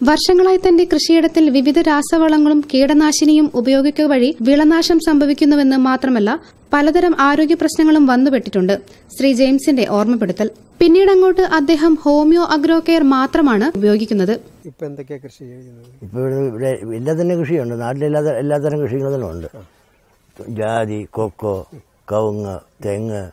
വർഷങ്ങളായി തന്റെ കൃഷിയിടത്തിൽ വിവിധ രാസവളങ്ങളും കീടനാശിനിയും ഉപയോഗിക്കുക വഴി വിളനാശം സംഭവിക്കുന്നുവെന്ന് മാത്രമല്ല പലതരം ആരോഗ്യ പ്രശ്നങ്ങളും വന്നുപെട്ടിട്ടുണ്ട് ശ്രീ ജെയിംസിന്റെ ഓർമ്മപ്പെടുത്തൽ പിന്നീടങ്ങോട്ട് അദ്ദേഹം ഹോമിയോ അഗ്രോ കെയർ മാത്രമാണ് ഉപയോഗിക്കുന്നത് ഇപ്പൊ എന്തൊക്കെയാ കൃഷി ചെയ്യുന്നത് ഇപ്പോൾ ഇവിടെ ഇവിടെ എല്ലാത്തരം കൃഷിയുണ്ട് നാട്ടിലെല്ലാ എല്ലാത്തരം കൃഷികളും ഉണ്ട് ജാതി കൊക്കോ കവുങ്ങ് തെങ്ങ്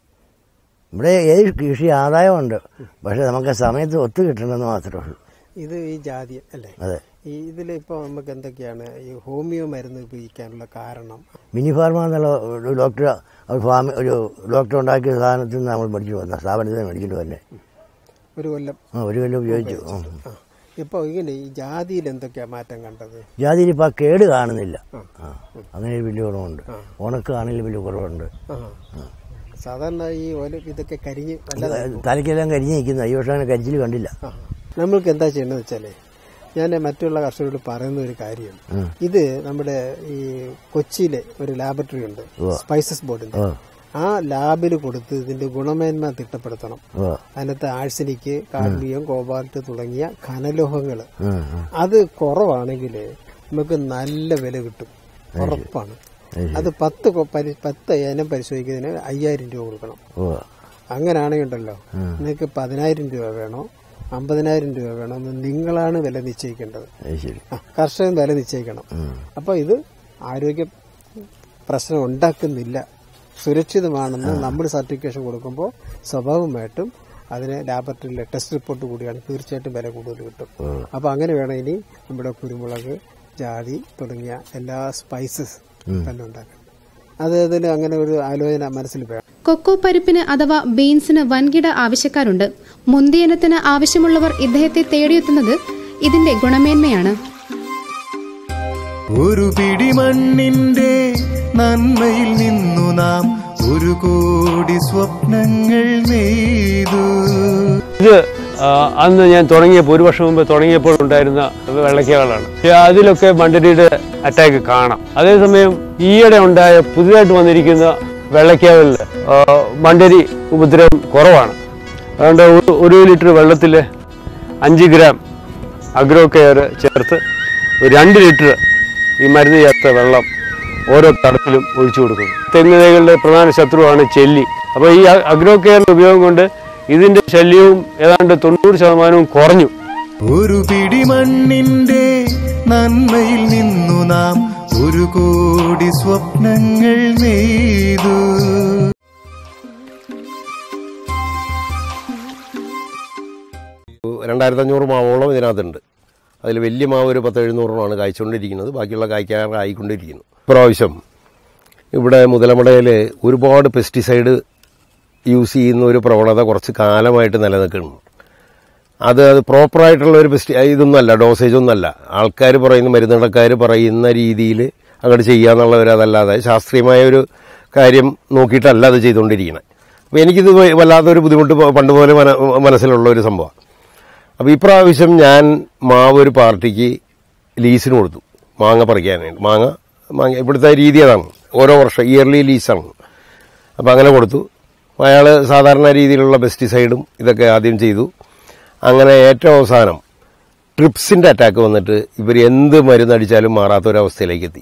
ഇവിടെ ഏത് കൃഷി ആദായമുണ്ട് പക്ഷെ നമുക്ക് സമയത്ത് ഒത്തു കിട്ടണമെന്ന് മാത്രമേ ഉള്ളൂ ഇത് ഈ ജാതി അല്ലേ അതെ ഈ ഇതിലിപ്പോ നമുക്ക് എന്തൊക്കെയാണ് ഈ ഹോമിയോ മരുന്ന് ഉപയോഗിക്കാനുള്ള കാരണം മിനി ഫാർമ എന്നുള്ള ഒരു ഡോക്ടർ ഒരു ഫാമി ഒരു ഡോക്ടർ ഉണ്ടാക്കിയ സാധനത്തിൽ നിന്ന് നമ്മൾ മേടിച്ചു വന്ന സ്ഥാപനത്തിൽ നിന്ന് മേടിച്ചിട്ട് തന്നെ ഒരു കൊല്ലം ആ, ഒരു കൊല്ലം ഉപയോഗിച്ചു ഉം. ആ. ഇപ്പൊ ഇങ്ങനെ ഈ ജാതിയിൽ എന്തൊക്കെയാ മാറ്റം കണ്ടത് ജാതിയിൽ ഇപ്പോൾ ആ കേട് കാണുന്നില്ല ആ അങ്ങനെ ഒരു വലിയ കുറവുണ്ട് ഉണക്ക് ആണെങ്കിലും വലിയ കുറവുണ്ട് ആ. സാധാരണ ഈ ഓല ഇതൊക്കെ കരിഞ്ഞ് വല്ലാതെ തലയ്ക്കെല്ലാം കരിഞ്ഞ് നിൽക്കുന്ന ഈ വർഷം അങ്ങനെ കരിച്ചിൽ കണ്ടില്ല ആ. നമ്മൾക്ക് എന്താ ചെയ്യേണ്ടത് വെച്ചാല് ഞാൻ മറ്റുള്ള കർഷകരോട് പറയുന്ന ഒരു കാര്യം ഇത് നമ്മുടെ ഈ കൊച്ചിയിലെ ഒരു ലാബറട്ടറി ഉണ്ട് സ്പൈസസ് ബോർഡിന്റെ ഓ ആ ലാബിൽ കൊടുത്ത് ഇതിന്റെ ഗുണമേന്മ തിട്ടപ്പെടുത്തണം ഓ അതിനകത്ത് ആഴ്സനിക്ക് കാഡ്മിയം കോബാൾട്ട് തുടങ്ങിയ ഖനലോഹങ്ങൾ ഉം, ഉം. അത് കുറവാണെങ്കിൽ നമുക്ക് നല്ല വില കിട്ടും ഉറപ്പാണ് അത് പത്ത് കൊ- പരി- പത്ത് ഇനം പരിശോധിക്കുന്നതിന് അയ്യായിരം രൂപ കൊടുക്കണം ഓ അങ്ങനെയാണെങ്കിൽ ഉണ്ടല്ലോ നിങ്ങൾക്ക് പതിനായിരം രൂപ വേണോ അമ്പതിനായിരം രൂപ വേണോ എന്ന് നിങ്ങളാണ് വില നിശ്ചയിക്കേണ്ടത് അത് ശരി ആ, കർഷകൻ വില നിശ്ചയിക്കണം അപ്പൊ ഇത് ആരോഗ്യ പ്രശ്നം ഉണ്ടാക്കുന്നില്ല സുരക്ഷിതമാണെന്ന് നമ്മൾ സർട്ടിഫിക്കേഷൻ കൊടുക്കുമ്പോൾ സ്വാഭാവികമായിട്ടും അതിന് ലാബറട്ടറിയിലെ ടെസ്റ്റ് റിപ്പോർട്ട് കൂടിയാണ് തീർച്ചയായിട്ടും വില കൂടുതൽ കിട്ടും അപ്പൊ അങ്ങനെ വേണം ഇനി നമ്മുടെ കുരുമുളക് ജാതി തുടങ്ങിയ എല്ലാ സ്പൈസസ് തന്നെ ഉണ്ടാക്കാൻ അത് അതിന് അങ്ങനെ ഒരു ആലോചന മനസ്സിൽ വേണം കൊക്കോ പരിപ്പിന് അഥവാ ബീൻസിന് വൻകിട ആവശ്യക്കാരുണ്ട് മുന്തിയനത്തിന് ആവശ്യമുള്ളവർ ഇദ്ദേഹത്തെ തേടിയെത്തുന്നത് ഇതിന്റെ ഗുണമേന്മയാണ് ഒരു പിടി മണ്ണിന്റെ നന്മയിൽ നിന്നു നാം ഒരു കോടി സ്വപ്നങ്ങൾ നെയ്തു ഇത് ആ, അന്ന് ഞാൻ തുടങ്ങിയപ്പോൾ ഒരു വർഷം മുമ്പ് തുടങ്ങിയപ്പോൾ ഉണ്ടായിരുന്ന വെള്ളക്കകളാണ് അതിലൊക്കെ മണ്ടരിയുടെ അറ്റാക്ക് കാണാം അതേസമയം ഈയിടെ ഉണ്ടായ പുതിയതായിട്ട് വന്നിരിക്കുന്ന വെള്ളക്കാവിൽ മണ്ടരി ഉപദ്രവം കുറവാണ് അതുകൊണ്ട് ഒരു- ഒരു ലിറ്റർ വെള്ളത്തിൽ അഞ്ച് ഗ്രാം അഗ്രോ കെയർ ചേർത്ത് ഒരു രണ്ട് ലിറ്റർ ഈ മരുന്ന് ചേർത്ത വെള്ളം ഓരോ തടത്തിലും ഒഴിച്ചു കൊടുക്കുന്നു തെങ്ങ് തൈകളുടെ പ്രധാന ശത്രുവാണ് ചെല്ലി അപ്പോൾ ഈ അ- അഗ്രോ കെയറിന്റെ ഉപയോഗം കൊണ്ട് ഇതിന്റെ ശല്യവും ഏതാണ്ട് തൊണ്ണൂറ് ശതമാനവും കുറഞ്ഞു ഒരു പിടി മണ്ണിന്റെ നന്മയിൽ നിന്നു നാം ഒരു കോടി സ്വപ്നങ്ങൾ നെയ്തു രണ്ടായിരത്തി അഞ്ഞൂറ് മാവോളം ഇതിനകത്തുണ്ട് അതിൽ വലിയ മാവ് ഒരു പത്ത് എഴുന്നൂറെണ്ണമാണ് കായ്ച്ചുകൊണ്ടിരിക്കുന്നത് ബാക്കിയുള്ള കായ്ക്കാറായിക്കൊണ്ടിരിക്കുന്നു ഇപ്രാവശ്യം ഇവിടെ മുതലമടയിൽ ഒരുപാട് പെസ്റ്റിസൈഡ് യൂസ് ചെയ്യുന്ന ഒരു പ്രവണത കുറച്ച് കാലമായിട്ട് നിലനിൽക്കുന്നു അത് അത് പ്രോപ്പറായിട്ടുള്ള ഒരു പെസ്റ്റി ഇതൊന്നുമല്ല ഡോസേജ് ഒന്നുമല്ല ആൾക്കാർ പറയുന്ന മരുന്നുകടക്കാർ പറയുന്ന രീതിയിൽ അങ്ങോട്ട് ചെയ്യാന്നുള്ള ഒരു അതല്ലാതെ ശാസ്ത്രീയമായ ഒരു കാര്യം നോക്കിയിട്ടല്ല അത് ചെയ്തുകൊണ്ടിരിക്കുന്നത് അപ്പോൾ എനിക്കിത് വല്ലാത്തൊരു ബുദ്ധിമുട്ട് പ- പണ്ട് പോലെ മന മനസ്സിലുള്ള ഒരു സംഭവമാണ് അപ്പോൾ ഇപ്രാവശ്യം ഞാൻ മാവ് ഒരു പാർട്ടിക്ക് ലീസിന് കൊടുത്തു മാങ്ങ പറിക്കാനായിട്ട് മാങ്ങ മാങ്ങ ഇവിടുത്തെ രീതി അതാണ് ഓരോ വർഷം ഇയർലി ലീസാണ് അപ്പോൾ അങ്ങനെ കൊടുത്തു അയാൾ സാധാരണ രീതിയിലുള്ള പെസ്റ്റിസൈഡും ഇതൊക്കെ ആദ്യം ചെയ്തു അങ്ങനെ ഏറ്റവും അവസാനം ട്രിപ്സിൻ്റെ അറ്റാക്ക് വന്നിട്ട് ഇവർ എന്ത് മരുന്നടിച്ചാലും മാറാത്ത ഒരവസ്ഥയിലേക്ക് എത്തി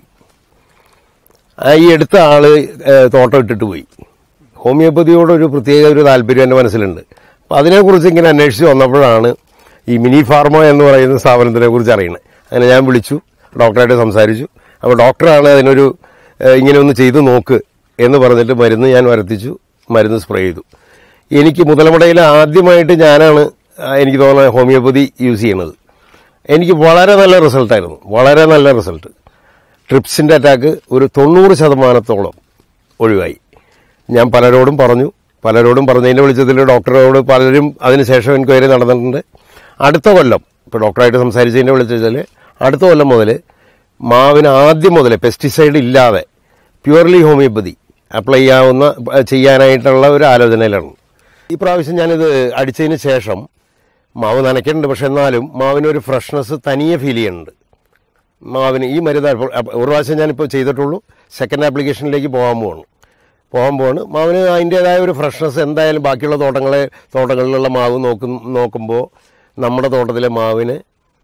ആ ഈ എടുത്ത ആള് ഏഹ്, തോട്ടം ഇട്ടിട്ട് പോയി ഹോമിയോപ്പതിയോട് ഒരു പ്രത്യേക ഒരു താല്പര്യം എൻ്റെ മനസ്സിലുണ്ട് അപ്പം അതിനെക്കുറിച്ച് ഇങ്ങനെ അന്വേഷിച്ച് വന്നപ്പോഴാണ് ഈ മിനി ഫാർമ എന്ന് പറയുന്ന സ്ഥാപനത്തിനെ കുറിച്ച് അറിയുന്നത് അങ്ങനെ ഞാൻ വിളിച്ചു ഡോക്ടറായിട്ട് സംസാരിച്ചു അപ്പോൾ ഡോക്ടറാണ് അതിനൊരു ഏഹ്, ഇങ്ങനെ ഒന്ന് ചെയ്തു നോക്ക് എന്ന് പറഞ്ഞിട്ട് മരുന്ന് ഞാൻ വരത്തിച്ചു മരുന്ന് സ്പ്രേ ചെയ്തു എനിക്ക് മുതലമടയിൽ ആദ്യമായിട്ട് ഞാനാണ് ആ, എനിക്ക് തോന്നുന്നത് ഹോമിയോപ്പതി യൂസ് ചെയ്യണത് എനിക്ക് വളരെ നല്ല റിസൾട്ടായിരുന്നു വളരെ നല്ല റിസൾട്ട് ട്രിപ്സിൻ്റെ അറ്റാക്ക് ഒരു തൊണ്ണൂറ് ശതമാനത്തോളം ഒഴിവായി ഞാൻ പലരോടും പറഞ്ഞു പലരോടും പറഞ്ഞതിൻ്റെ വെളിച്ചത്തിൽ ഡോക്ടറോട് പലരും അതിനുശേഷം എൻക്വയറി നടന്നിട്ടുണ്ട് അടുത്ത കൊല്ലം ഇപ്പോൾ ഡോക്ടറായിട്ട് സംസാരിച്ചതിൻ്റെ വെളിച്ചത്തിൽ അടുത്ത കൊല്ലം മുതൽ മാവിന് ആദ്യം മുതൽ പെസ്റ്റിസൈഡ് ഇല്ലാതെ പ്യുവർലി ഹോമിയോപ്പതി അപ്ലൈ ചെയ്യാവുന്ന ചെയ്യാനായിട്ടുള്ള ഒരു ആലോചനയിലാണ് ഈ പ്രാവശ്യം ഞാനിത് അടിച്ചതിന് ശേഷം മാവ് നനയ്ക്കുന്നുണ്ട് പക്ഷെ എന്നാലും മാവിനൊരു ഫ്രഷ്നെസ് തനിയെ ഫീൽ ചെയ്യുന്നുണ്ട് മാവിന് ഈ മരുന്ന് അപ്പോൾ- അപ്പോൾ ഒരു പ്രാവശ്യം ഞാനിപ്പോൾ ചെയ്തിട്ടുള്ളൂ സെക്കൻഡ് ആപ്ലിക്കേഷനിലേക്ക് പോകാൻ പോവാണ് പോകാൻ പോവാണ് മാവിന് അതിൻ്റേതായ ഒരു ഫ്രഷ്നെസ് എന്തായാലും ബാക്കിയുള്ള തോട്ടങ്ങളെ തോട്ടങ്ങളിലുള്ള മാവ് നോക്കും നോക്കുമ്പോൾ നമ്മുടെ തോട്ടത്തിലെ മാവിന്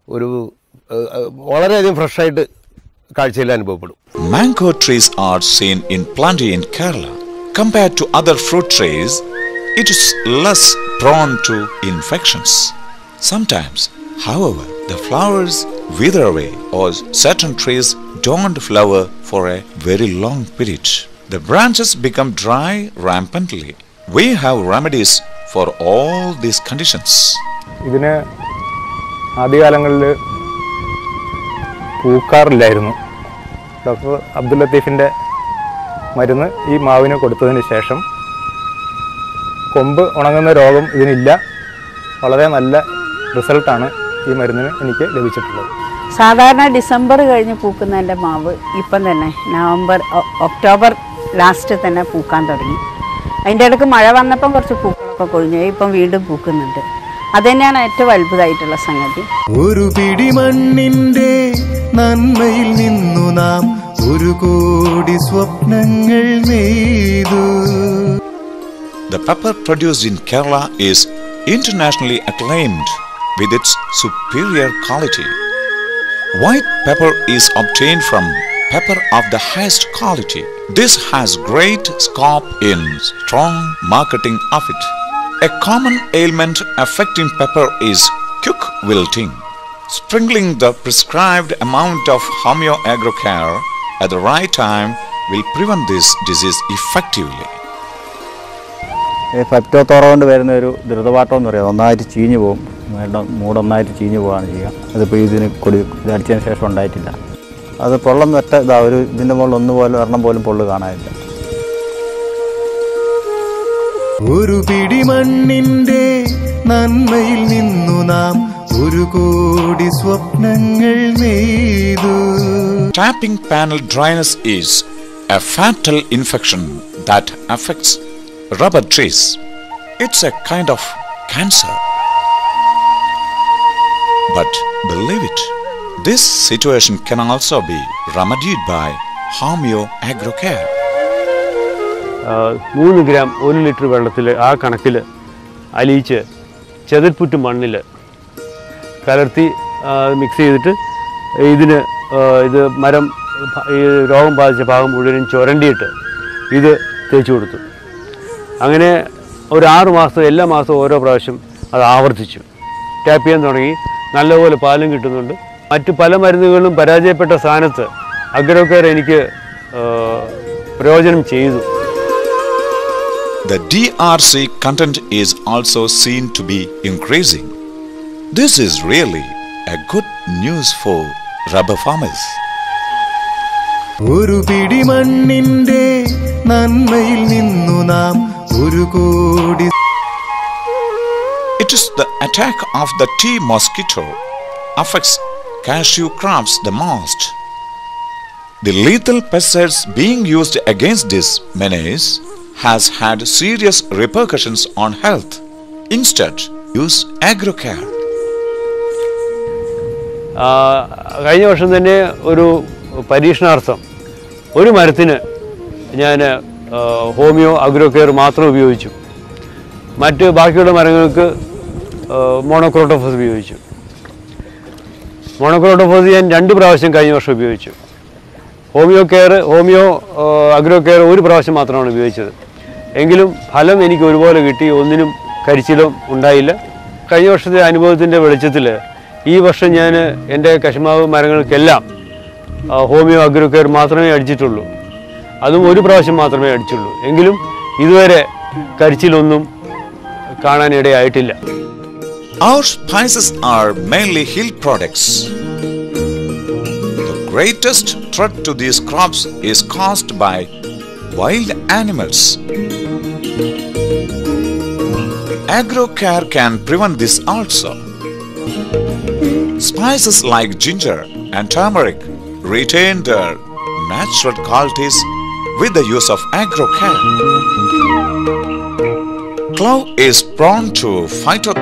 ഒരു ഏഹ്, ഏഹ്, വളരെയധികം ഫ്രഷായിട്ട് കാഴ്ചയിൽ അനുഭവപ്പെടും Mango trees are seen in plenty in Kerala. Compared to other fruit trees, it is less prone to infections. Sometimes, however, the flowers wither away or certain trees don't flower for a very long period. The branches become dry rampantly. We have remedies for all these conditions. ഇതിന് ആദ്യകാലങ്ങളിൽ പൂക്കാറില്ലായിരുന്നു doctor Abdul ലത്തീഫിൻ്റെ മരുന്ന് ഈ മാവിന് കൊടുത്തതിന് ശേഷം കൊമ്പ് ഉണങ്ങുന്ന രോഗം ഇതിനില്ല വളരെ നല്ല റിസൾട്ടാണ് ഈ മരുന്നിന് എനിക്ക് ലഭിച്ചിട്ടുള്ളത് സാധാരണ ഡിസംബർ കഴിഞ്ഞ് പൂക്കുന്നതിൻ്റെ മാവ് ഇപ്പം തന്നെ നവംബർ ഒ- ഒക്ടോബർ ലാസ്റ്റ് തന്നെ പൂക്കാൻ തുടങ്ങി അതിൻ്റെ ഇടയ്ക്ക് മഴ വന്നപ്പം കുറച്ച് പൂക്കളൊക്കെ കൊഴിഞ്ഞു പോയി. ഇപ്പം വീണ്ടും പൂക്കുന്നുണ്ട് അത് തന്നെയാണ് ഏറ്റവും അത്ഭുതമായിട്ടുള്ള സംഗതി ഒരു പിടി മണ്ണിന്റെ നന്മയിൽ നിന്നു നാം ഒരു കോടി സ്വപ്നങ്ങൾ നെയ്തു The pepper produced in Kerala is internationally acclaimed with its superior quality. White pepper is obtained from pepper of the highest quality. This has great scope in strong marketing of it. A common ailment affecting pepper is quick wilting. Sprinkling the prescribed amount of homeo agrocare at the right time will prevent this disease effectively. ഫെപ്റ്റോത്തോറ കൊണ്ട് വരുന്ന ഒരു ദ്രുതപാട്ടം എന്ന് പറയുന്നത് ഒന്നായിട്ട് ചീഞ്ഞു പോകും മേടം മൂടൊന്നായിട്ട് ചീഞ്ഞു പോവുകയാണ് ചെയ്യുക അതിപ്പോൾ ഇതിന് കൊടി ഇതടിച്ചതിന് ശേഷം ഉണ്ടായിട്ടില്ല അത് പൊള്ളം ഒറ്റ ഇതാ ഒരു ഇതിൻ്റെ മുകളിൽ ഒന്ന് പോലും ഒരെണ്ണം പോലും പൊള്ളു കാണാനില്ല ഒരു പിടി മണ്ണിന്റെ നന്മയിൽ നിന്നു നാം ഒരു കോടി സ്വപ്നങ്ങൾ നെയ്തു Tapping panel dryness is a fatal infection that affects rubber trees. It's a kind of cancer. But believe it, this situation can also be remedied by Homeo Agrocare. ആ, മൂന്ന് ഗ്രാം ഒരു ലിറ്റർ വെള്ളത്തിൽ ആ കണക്കിൽ അലിയിച്ച് ചെതൽപ്പുറ്റ് മണ്ണിൽ കലർത്തി മിക്സ് ചെയ്തിട്ട് ഇതിന് ആ, ഇത് മരം ഭ- ഈ രോഗം ബാധിച്ച ഭാഗം മുഴുവനും ചുരണ്ടിയിട്ട് ഇത് തേച്ച് കൊടുത്തു അങ്ങനെ ഒരു ആറ് മാസം എല്ലാ മാസവും ഓരോ പ്രാവശ്യം അത് ആവർത്തിച്ചു ടാപ്പ് ചെയ്യാൻ തുടങ്ങി നല്ലപോലെ പാലും കിട്ടുന്നുണ്ട് മറ്റു പല മരുന്നുകളും പരാജയപ്പെട്ട സ്ഥാനത്ത് അഗ്രോക്കെയർ എനിക്ക് ആ, പ്രയോജനം ചെയ്തു The DRC content is also seen to be increasing. This is really a good news for rubber farmers. ഒരു പിടി മണ്ണിന്റെ നന്മയിൽ നിന്നു നാം ഒരു കോടി It is the attack of the tea mosquito affects cashew crops the most. The lethal pesticides being used against this menace has had serious repercussions on health. Instead, use agrocare. ആ, കഴിഞ്ഞ വർഷം തന്നെ ഒരു പരീക്ഷണാർത്ഥം ഒരു മരത്തിന് ഞാൻ ആ, ഹോമിയോ അഗ്രോ കെയർ മാത്രം ഉപയോഗിച്ചു മറ്റ് ബാക്കിയുള്ള മരങ്ങൾക്ക് മോണോക്രോട്ടോഫോസ് ഉപയോഗിച്ചു മോണോക്രോട്ടോഫോസ് ഞാൻ രണ്ട് പ്രാവശ്യം കഴിഞ്ഞ വർഷം ഉപയോഗിച്ചു ഹോമിയോ കെയർ ഹോമിയോ ആ, അഗ്രോ കെയർ ഒരു പ്രാവശ്യം മാത്രമാണ് ഉപയോഗിച്ചത് എങ്കിലും ഫലം എനിക്ക് ഒരുപോലെ കിട്ടി ഒന്നിനും കരിച്ചിലും ഉണ്ടായില്ല കഴിഞ്ഞ വർഷത്തെ അനുഭവത്തിൻ്റെ വെളിച്ചത്തിൽ ഈ വർഷം ഞാൻ എൻ്റെ കശുമാവ് മരങ്ങൾക്കെല്ലാം ആ, ഹോമിയോ അഗ്രോ കെയർ മാത്രമേ അടിച്ചിട്ടുള്ളൂ അതും ഒരു പ്രാവശ്യം മാത്രമേ അടിച്ചുള്ളൂ എങ്കിലും ഇതുവരെ കരിച്ചിലൊന്നും കാണാനിടയായിട്ടില്ല Our spices are mainly hill products. The greatest threat to these crops is caused by wild animals. Agrocare can prevent this also. Spices like ginger and turmeric retain their natural qualities with the use of agrocare. Clove is prone to phyto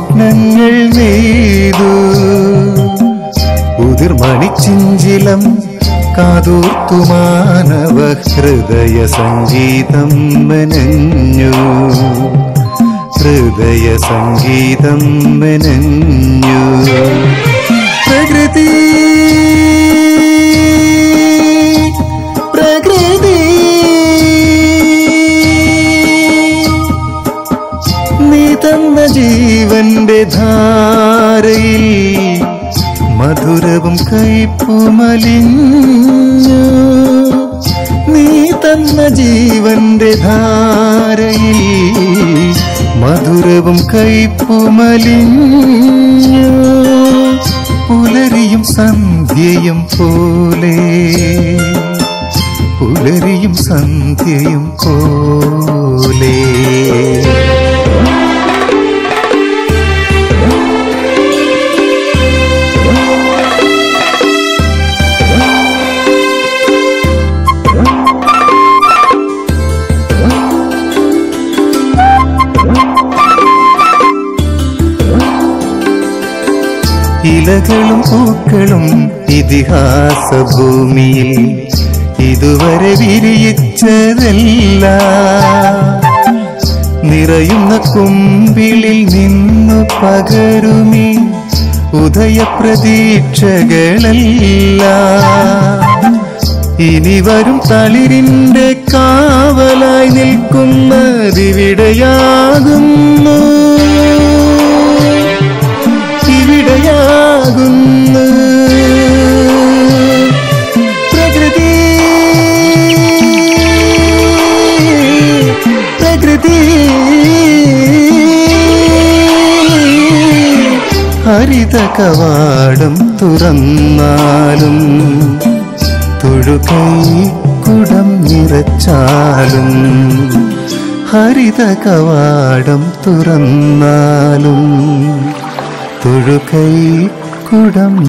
സ്വപ്നങ്ങൾ നെയ്തു ഉതിർമണിച്ചിഞ്ചിലം കാതോർത്തുമാനവ ഹൃദയ സംഗീതം മെനഞ്ഞു ഹൃദയ സംഗീതം മെനഞ്ഞു പ്രകൃതി പ്രകൃതി നീ തന്ന ജീവന്റെ ധാരയിൽ മധുരവും കൈപ്പുമലിഞ്ഞു നീ തന്ന ജീവന്റെ ധാരയിൽ മധുരവും കൈപ്പുമലിഞ്ഞു പുലരിയും സന്ധ്യയും പോലെ പുലരിയും സന്ധ്യയും പോലെ ഇലകളും പൂക്കളും ഇതിഹാസ ഭൂമിയിൽ ഇതുവരെ വിരിയിച്ചതല്ല നിറയുന്ന കുമ്പിളിൽ നിന്നു പകരുമി ഉദയപ്രതീക്ഷകളല്ല ഇനി വരും തളിരിന്റെ കാവലായി നിൽക്കുന്നതിവിടെയാകുന്നു ഇവിടെയാകുന്നു പ്രകൃതി പ്രകൃതി ഹരിത കവാടം തുറന്നാലും തൊഴുകൈ കുടം നിറച്ചാലും ഹരിത കവാടം തുറന്നാലും തൊഴുകൈ കുടം